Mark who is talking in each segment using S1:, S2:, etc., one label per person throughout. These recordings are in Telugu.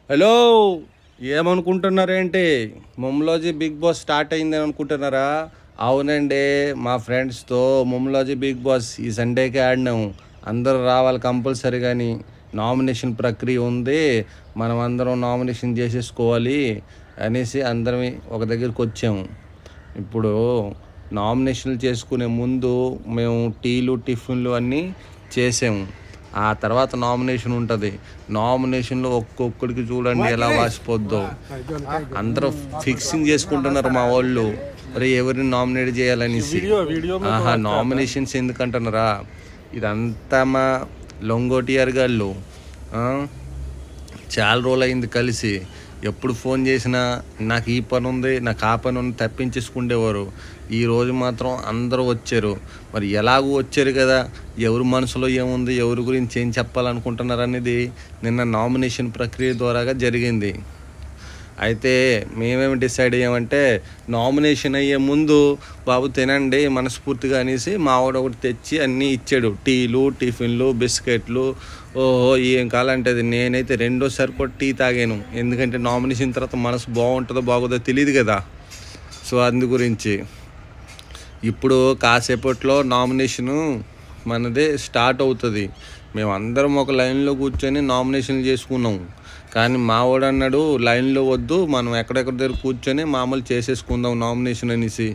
S1: హలో ఏమనుకుంటున్నారేంటి ముమ్లోజీ బిగ్ బాస్ స్టార్ట్ అయింది అనుకుంటున్నారా అవునండి మా ఫ్రెండ్స్తో ముమ్లోజీ బిగ్ బాస్ ఈ సండేకి ఆడినాము అందరూ రావాలి కంపల్సరీ కానీ నామినేషన్ ప్రక్రియ ఉంది మనం అందరం నామినేషన్ చేసేసుకోవాలి అనేసి అందరం ఒక దగ్గరికి వచ్చాము ఇప్పుడు నామినేషన్లు చేసుకునే ముందు మేము టీలు టిఫిన్లు అన్నీ చేసాము ఆ తర్వాత నామినేషన్ ఉంటుంది నామినేషన్లో ఒక్కొక్కడికి చూడండి ఎలా వాసిపోద్దో అందరూ ఫిక్సింగ్ చేసుకుంటున్నారు మా వాళ్ళు మరి ఎవరిని నామినేట్ చేయాలనేసి ఆహా నామినేషన్స్ ఎందుకంటున్నారా ఇదంతా మా లొంగోటియార్ గాళ్ళు ఆ? చాలా రోజులు అయింది కలిసి ఎప్పుడు ఫోన్ చేసినా నాకు ఈ పని ఉంది నాకు ఆ పని ఉంది తప్పించేసుకుండేవారు ఈ రోజు మాత్రం అందరూ వచ్చారు మరి ఎలాగూ వచ్చారు కదా ఎవరి మనసులో ఏముంది ఎవరి గురించి ఏం చెప్పాలనుకుంటున్నారు అనేది నిన్న నామినేషన్ ప్రక్రియ ద్వారాగా జరిగింది అయితే మేమేమి డిసైడ్ అయ్యామంటే నామినేషన్ అయ్యే ముందు బాబు తినండి మనస్ఫూర్తిగా అనేసి మావాడు ఒకటి తెచ్చి అన్నీ ఇచ్చాడు టీలు టిఫిన్లు బిస్కెట్లు ఓహో ఏం కావాలంటే అది నేనైతే రెండోసారి కూడా టీ తాగాను ఎందుకంటే నామినేషన్ తర్వాత మనసు బాగుంటుందో బాగోదో తెలియదు కదా సో అందు గురించి ఇప్పుడు కాసేపట్లో నామినేషను మనదే స్టార్ట్ అవుతుంది మేమందరం ఒక లైన్లో కూర్చొని నామినేషన్ చేసుకున్నాం కానీ మావాడు అన్నాడు లైన్లో వద్దు మనం ఎక్కడెక్కడ దగ్గర కూర్చొని మామూలు చేసేసుకుందాం నామినేషన్ అనేసి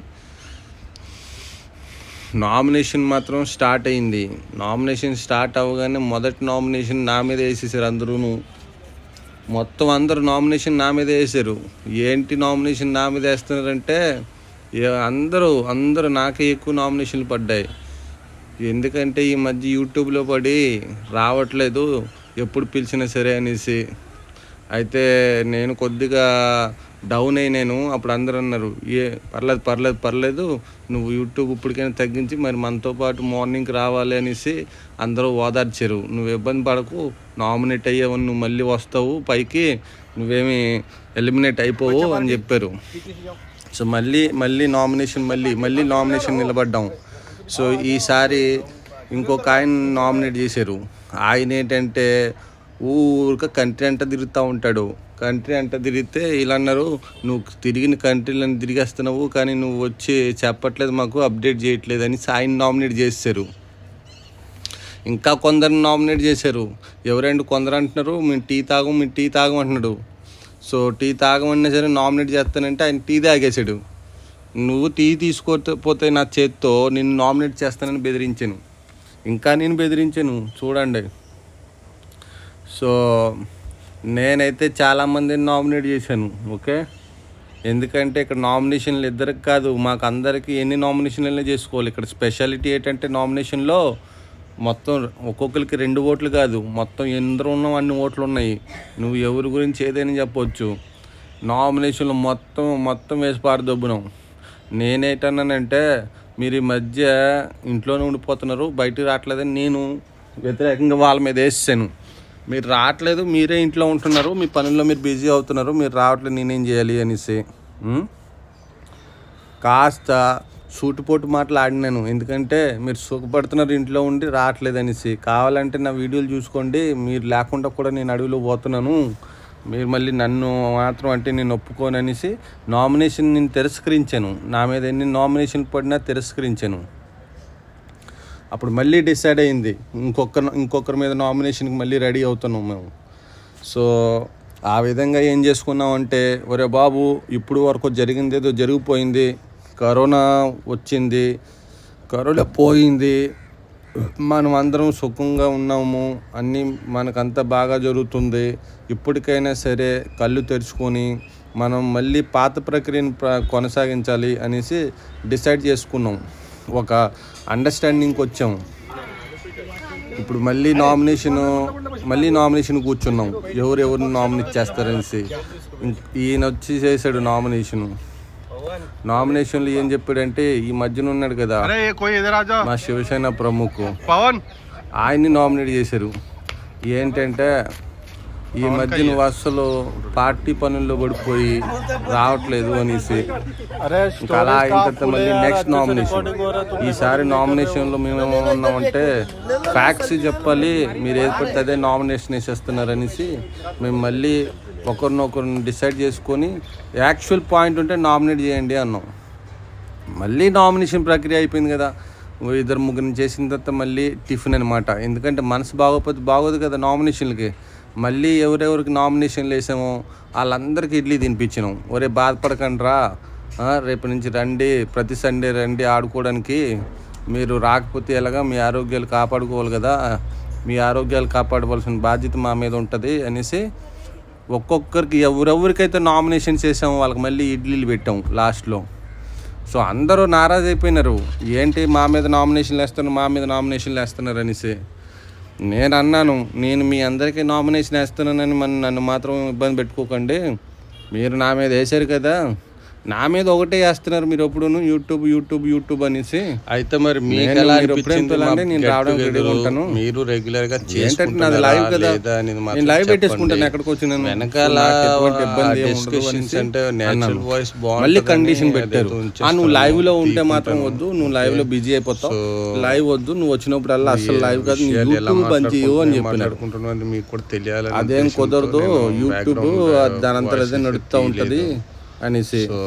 S1: నామినేషన్ మాత్రం స్టార్ట్ అయింది నామినేషన్ స్టార్ట్ అవ్వగానే మొదటి నామినేషన్ నా మీద వేసేసారు అందరూను మొత్తం అందరూ నామినేషన్ నా మీద వేసారు ఏంటి నామినేషన్ నా మీద వేస్తున్నారంటే ఏ- అందరూ అందరూ నాకే ఎక్కువ నామినేషన్లు పడ్డాయి ఎందుకంటే ఈ మధ్య యూట్యూబ్లో పడి రావట్లేదు ఎప్పుడు పిలిచినా సరే అనేసి అయితే నేను కొద్దిగా డౌన్ అయినాను అప్పుడు అందరూ అన్నారు ఏ పర్లేదు పర్లేదు పర్లేదు నువ్వు యూట్యూబ్ ఇప్పటికైనా తగ్గించి మరి మనతో పాటు మార్నింగ్కి రావాలి అనేసి అందరూ ఓదార్చారు నువ్వు ఇబ్బంది పడకు నామినేట్ అయ్యావు నువ్వు మళ్ళీ వస్తావు పైకి నువ్వేమి ఎలిమినేట్ అయిపోవు అని చెప్పారు సో మళ్ళీ మళ్ళీ నామినేషన్ మళ్ళీ మళ్ళీ నామినేషన్ నిలబడ్డాం సో ఈసారి ఇంకొక ఆయన నామినేట్ చేశారు ఆయన ఏంటంటే ఊరిక కంట్రీ అంట తిరుగుతూ ఉంటాడు కంట్రీ అంట తిరిగితే ఇలా అన్నారు నువ్వు తిరిగిన కంట్రీలను తిరిగేస్తున్నావు కానీ నువ్వు వచ్చి చెప్పట్లేదు మాకు అప్డేట్ చేయట్లేదు అని ఆయన నామినేట్ చేశారు ఇంకా కొందరిని నామినేట్ చేశారు ఎవరంటే కొందరు అంటున్నారు మేము టీ తాగం మేము టీ తాగం అంటున్నాడు సో టీ తాగమన్నా సరే నామినేట్ చేస్తానంటే ఆయన టీ తాగేశాడు నువ్వు టీ తీసుకోతే పోతే నా చేత్తో నిన్ను నామినేట్ చేస్తానని బెదిరించాను ఇంకా నేను బెదిరించాను చూడండి సో నేనైతే చాలామందిని నామినేట్ చేశాను ఓకే ఎందుకంటే ఇక్కడ నామినేషన్లు ఇద్దరికి కాదు మాకు అందరికీ ఎన్ని నామినేషన్లు చేసుకోవాలి ఇక్కడ స్పెషాలిటీ ఏంటంటే నామినేషన్లో మొత్తం ఒక్కొక్కరికి రెండు ఓట్లు కాదు మొత్తం ఎందరూ ఉన్నాం అన్ని ఓట్లు ఉన్నాయి నువ్వు ఎవరి గురించి ఏదైనా చెప్పొచ్చు నామినేషన్లు మొత్తం మొత్తం వేసి పారదొబ్బునాం నేనేటన్నానంటే మీరు ఈ మధ్య ఇంట్లోనే ఉండిపోతున్నారు బయటికి రావట్లేదని నేను వ్యతిరేకంగా వాళ్ళ మీద వేసాను మీరు రావట్లేదు మీరే ఇంట్లో ఉంటున్నారు మీ పనుల్లో మీరు బిజీ అవుతున్నారు మీరు రావట్లేదు నేనేం చేయాలి అనేసి ఉం? కాస్త సూటిపోటు మాటలు ఆడినాను ఎందుకంటే మీరు సుఖపడుతున్నారు ఇంట్లో ఉండి రావట్లేదు అనేసి కావాలంటే నా వీడియోలు చూసుకోండి మీరు లేకుండా కూడా నేను అడవిలో పోతున్నాను మీరు మళ్ళీ నన్ను మాత్రం అంటే నేను ఒప్పుకోను అనేసి నామినేషన్ నేను తిరస్కరించాను నా మీద ఎన్ని నామినేషన్ పడినా తిరస్కరించాను అప్పుడు మళ్ళీ డిసైడ్ అయింది ఇంకొక ఇంకొకరి మీద నామినేషన్కి మళ్ళీ రెడీ అవుతున్నాం మేము సో ఆ విధంగా ఏం చేసుకున్నాం అంటే ఒరే బాబు ఇప్పుడు వరకు జరిగింది ఏదో జరిగిపోయింది కరోనా వచ్చింది కరోనా పోయింది మనం అందరం సుఖంగా ఉన్నాము అన్నీ మనకంతా బాగా జరుగుతుంది ఇప్పటికైనా సరే కళ్ళు తెరుచుకొని మనం మళ్ళీ పాత ప్రక్రియను ప్ర- కొనసాగించాలి అనేసి డిసైడ్ చేసుకున్నాం ఒక అండర్స్టాండింగ్కి వచ్చాము ఇప్పుడు మళ్ళీ నామినేషన్ మళ్ళీ నామినేషన్ కూర్చున్నాం ఎవరు ఎవరిని నామినేట్ చేస్తారనేసి ఇం- ఈయన వచ్చి చేశాడు నామినేషన్ నామినేషన్లు ఏం చెప్పాడంటే ఈ మధ్యన ఉన్నాడు కదా
S2: अरे ये कोई इधर आ जाओ
S1: మా శివసేన ప్రముఖ్
S2: पवन
S1: ఆయన్ని నామినేట్ చేశారు ఏంటంటే ఈ మధ్య నువ్వు అసలు పార్టీ పనుల్లో పడిపోయి రావట్లేదు అనేసి ఇంకా అలా అయిన తర్వాత మళ్ళీ నెక్స్ట్ నామినేషన్ ఈసారి నామినేషన్లో మేము ఏమన్నామంటే ఫ్యాక్ట్స్ చెప్పాలి మీరు ఏది పడితే అదే నామినేషన్ వేసేస్తున్నారు అనేసి మేము మళ్ళీ ఒకరినొకరిని డిసైడ్ చేసుకొని యాక్చువల్ పాయింట్ ఉంటే నామినేట్ చేయండి అన్నాం మళ్ళీ నామినేషన్ ప్రక్రియ అయిపోయింది కదా ఓ ఇద్దరు ముగ్గురిని చేసిన తర్వాత మళ్ళీ టిఫిన్ అనమాట ఎందుకంటే మనసు బాగోకపోతే బాగోదు కదా నామినేషన్లకి మళ్ళీ ఎవరెవరికి నామినేషన్లు వేసామో వాళ్ళందరికీ ఇడ్లీ తినిపించినాం ఒరే బాధపడకండి రా ఆ, రేపు నుంచి రండి ప్రతి సండే రండి ఆడుకోవడానికి మీరు రాకపోతే ఎలాగా మీ ఆరోగ్యాలు కాపాడుకోవాలి కదా మీ ఆరోగ్యాలు కాపాడవలసిన బాధ్యత మా మీద ఉంటుంది అనేసి ఒక్కొక్కరికి ఎవరెవరికైతే నామినేషన్స్ చేసామో వాళ్ళకి మళ్ళీ ఇడ్లీలు పెట్టాం లాస్ట్లో సో అందరూ నారాజ్ అయిపోయినారు ఏంటి మా మీద నామినేషన్లు వేస్తున్నారు మా మీద నామినేషన్లు వేస్తున్నారు అనేసి నేను అన్నాను నేను మీ అందరికీ నామినేషన్ వేస్తున్నానని మన నన్ను మాత్రం ఇబ్బంది పెట్టుకోకండి మీరు నా మీద వేశారు కదా నా మీద ఒకటే వేస్తున్నారు మీరు ఎప్పుడును యూట్యూబ్ యూట్యూబ్ యూట్యూబ్ అనేసి
S2: అయితే మరి మీకు
S1: నేను
S2: ఎలా
S1: మీరు
S2: అనిపించింది
S1: ఎప్పుడైనా
S2: మా
S1: పిలవండి, నేను
S2: get
S1: రావడానికి
S2: together
S1: రెడీగా ఉంటాను.
S2: మీరు రెగ్యులర్ గా
S1: ఏంటంటే నాది
S2: చేసుకుంటున్నారా
S1: లైవ్ కదా
S2: లేదా అనేది మాత్రం
S1: నేను లైవ్
S2: చెప్పండి.
S1: పెట్టేసుకుంటాను ఎక్కడికి వచ్చి నేను
S2: వెనకాల
S1: నాకు ఎటువంటి ఇబ్బంది ఏమి ఉండదు
S2: discussions
S1: అనేసి
S2: అంటే
S1: అన్నాను.
S2: natural voice బాగుంటుందని
S1: మళ్ళీ కండిషన్ పెట్టారు
S2: అదేదో
S1: ఆ,
S2: ఉంచేస్తాను,
S1: నువ్వు లైవ్ లో ఉంటే
S2: తీకుంటాను.
S1: మాత్రం వద్దు నువ్వు లైవ్ లో బిజీ అయిపోతావు
S2: So,
S1: లైవ్ వద్దు నువ్వు వచ్చినప్పుడల్లా అసలు లైవ్ కాదు నీ
S2: విషయాలు ఎలా
S1: యూట్యూబ్ బంద్ చేయు అని చెప్పినారు
S2: మాట్లాడుకుంటున్నాం అని మీకు కూడా తెలియాలని
S1: అదేం
S2: ఉద్దేశంతో
S1: కుదరదు
S2: నేను
S1: యూట్యూబ్
S2: background
S1: దాని అంతా
S2: voices
S1: అదే నడుస్తూ ఉంటది అనేసి
S2: సో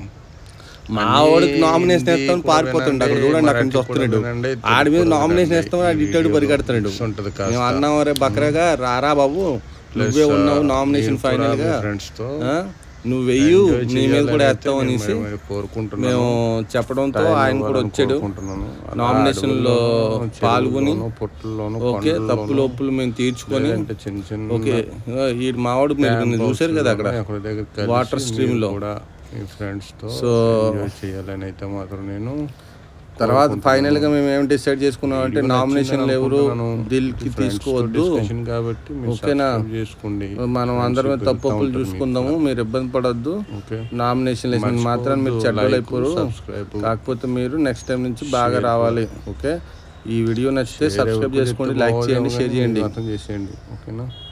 S1: మా వాడికి నామినేషన్ వేస్తామని పారిపోతుండే అక్కడ చూడండి అక్కడి నుంచి వస్తున్నాడు ఆడి మీద నామినేషన్ వేస్తామని ఆడి ఇట్టాడు పరిగెడుతున్నాడు
S2: ఉంటుంది
S1: మేము అన్నాం రే బక్రగా రారా బాబు నువ్వే ఉన్నావు నామినేషన్ ఫైనల్ గా
S2: ఫ్రెండ్స్ తో
S1: ఆ? నువ్వు వెయ్యు నీ మీద కూడా వేస్తావు అనేసి
S2: మేము కోరుకుంటున్నాను
S1: మేము చెప్పడంతో ఆయన కూడా వచ్చాడు
S2: కోరుకుంటున్నాను
S1: నామినేషన్ లో పాల్గొని
S2: పొట్టుల్లోను
S1: ఓకే తప్పులు ఒప్పులు మేము తీర్చుకొని
S2: అంటే చిన్న చిన్న
S1: ఓకే ఈ మావాడు మీరు నిన్న చూశారు కదా అక్కడ
S2: ఒకరి దగ్గర కలిసి
S1: వాటర్ స్ట్రీమ్ లో
S2: కూడా మీ ఫ్రెండ్స్ తో
S1: సో
S2: ఎంజాయ్ చేయాలని అయితే మాత్రం నేను
S1: తర్వాత ఫైనల్ గా మేము ఏం డిసైడ్ చేసుకున్నాం అంటే నామినేషన్లు ఎవరు దిల్ కి తీసుకోవద్దు
S2: డిస్కషన్ కాబట్టి మీరు
S1: ఓకేనా?
S2: subscribe చేసుకోండి
S1: మనం అందరం తప్పులు చూసుకుందాము మీరు ఇబ్బంది పడొద్దు
S2: ఓకే
S1: నామినేషన్ వేసిన మాత్రం మీరు చెడ్డలు అయిపోరు
S2: సబ్స్క్రైబ్
S1: కాకపోతే మీరు నెక్స్ట్ టైం నుంచి బాగా రావాలి ఓకే ఈ వీడియో నచ్చితే సబ్స్క్రైబ్ చేసుకోండి లైక్ చేయండి షేర్ చేయండి
S2: అర్థం చేసేయండి ఓకేనా